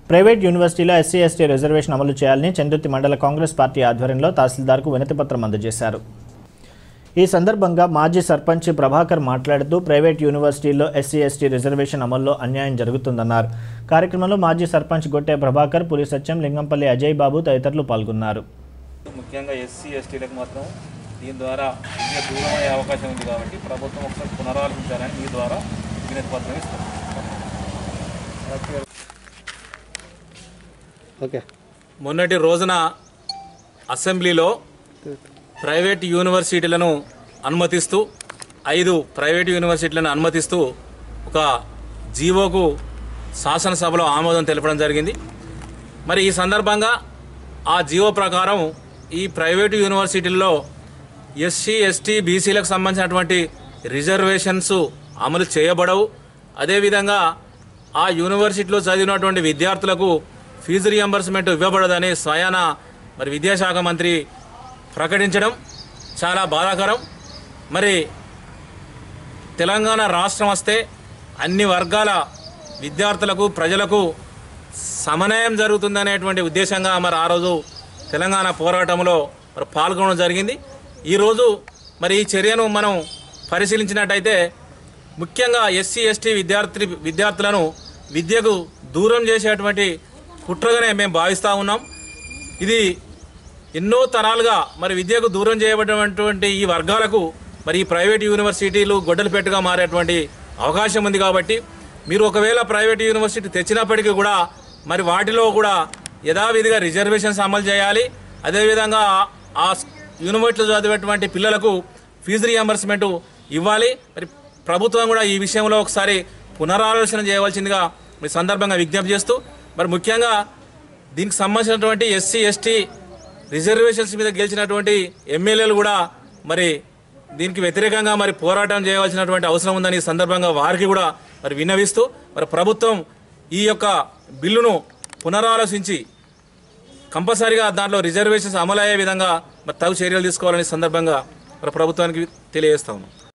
private యూనివర్సిటీలో SC ST reservation అమలు చేయాలని చందుర్తి మండల కాంగ్రెస్ పార్టీ ఆధ్వర్యంలో తహసీల్దార్కు వినతిపత్రం అందజేశారు ఈ సందర్భంగా మాజీ సర్పంచ్ ప్రభాకర్ మాట్లాడుతూ ప్రైవేట్ యూనివర్సిటీల్లో ఎస్సీ ఎస్టీ రిజర్వేషన్ అమల్లో అన్యాయం జరుగుతుందన్నారు కార్యక్రమంలో మాజీ సర్పంచ్ గొట్టె ప్రభాకర్ పులి సత్యం లింగంపల్లి అజయ్ బాబు తదితరులు పాల్గొన్నారు ముఖ్యంగా ఎస్సీ ఎస్టీలకు మాత్రం దీని ద్వారా విద్య దూరం అయ్యే అవకాశం ఉంది కాబట్టి ప్రభుత్వం ఒకసారి పునరాలోచించాలని మీ ద్వారా వినతి పత్రం ఇస్తాం ఓకే మొన్నటి రోజున అసెంబ్లీలో ప్రైవేట్ యూనివర్సిటీలను అనుమతిస్తూ ఐదు ప్రైవేట్ యూనివర్సిటీలను అనుమతిస్తూ ఒక జీవోకు శాసనసభలో ఆమోదం తెలపడం జరిగింది మరి ఈ సందర్భంగా ఆ జీవో ప్రకారం ఈ ప్రైవేటు యూనివర్సిటీల్లో ఎస్సీ ఎస్టీ బీసీలకు సంబంధించినటువంటి రిజర్వేషన్స్ అమలు చేయబడవు అదేవిధంగా ఆ యూనివర్సిటీలో చదివినటువంటి విద్యార్థులకు ఫీజు రియంబర్స్మెంట్ ఇవ్వబడదని స్వయాన మరి విద్యాశాఖ మంత్రి ప్రకటించడం చాలా బాధాకరం మరి తెలంగాణ రాష్ట్రం వస్తే అన్ని వర్గాల విద్యార్థులకు ప్రజలకు సమన్వయం జరుగుతుందనేటువంటి ఉద్దేశంగా మరి ఆ రోజు తెలంగాణ పోరాటంలో మరి పాల్గొనడం జరిగింది ఈరోజు మరి ఈ చర్యను మనం పరిశీలించినట్టయితే ముఖ్యంగా ఎస్సీ ఎస్టీ విద్యార్థి విద్యార్థులను విద్యకు దూరం చేసేటువంటి కుట్రగానే మేము భావిస్తూ ఉన్నాం ఇది ఎన్నో తరాలుగా మరి విద్యకు దూరం చేయబడినటువంటి ఈ వర్గాలకు మరి ఈ ప్రైవేట్ యూనివర్సిటీలు గొడ్డలు పెట్టుగా మారేటువంటి అవకాశం ఉంది కాబట్టి మీరు ఒకవేళ ప్రైవేట్ యూనివర్సిటీ తెచ్చినప్పటికీ కూడా మరి వాటిలో కూడా యథావిధిగా రిజర్వేషన్స్ అమలు చేయాలి అదేవిధంగా ఆ యూనివర్సిటీలో చదివేటువంటి పిల్లలకు ఫీజు రియంబర్స్మెంట్ ఇవ్వాలి మరి ప్రభుత్వం కూడా ఈ విషయంలో ఒకసారి పునరాలోచన చేయవలసిందిగా మీ సందర్భంగా విజ్ఞప్తి చేస్తూ మరి ముఖ్యంగా దీనికి సంబంధించినటువంటి ఎస్సీ ఎస్టీ రిజర్వేషన్స్ మీద గెలిచినటువంటి ఎమ్మెల్యేలు కూడా మరి దీనికి వ్యతిరేకంగా మరి పోరాటం చేయవలసినటువంటి అవసరం ఉందని ఈ సందర్భంగా వారికి కూడా మరి విన్నవిస్తూ మరి ప్రభుత్వం ఈ యొక్క బిల్లును పునరాలోచించి కంపల్సరీగా దాంట్లో రిజర్వేషన్స్ అమలయ్యే విధంగా మరి తగు చర్యలు తీసుకోవాలని ఈ సందర్భంగా మరి ప్రభుత్వానికి తెలియజేస్తా ఉన్నాం